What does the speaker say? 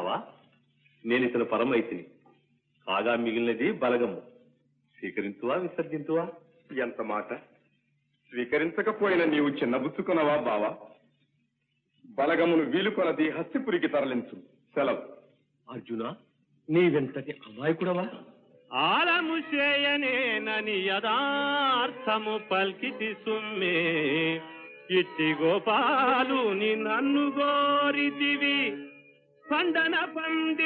బావా నేను ఇతను పరమైతిని కాగా మిగిలినది బలగము స్వీకరించువా విసర్జించువా ఎంత మాట స్వీకరించకపోయిన నీవు చిన్నబుచ్చుకునవా బావా బలగమును వీలుకొనది హస్తిపురికి తరలించు సెలవు అర్జున నీవెంతటి అమాయకుడవా ఆలము చేయనేనని యథార్థము పల్కితి సుమ్మే ఇట్టి గోపాలు నన్ను గోరితివి పండన పండి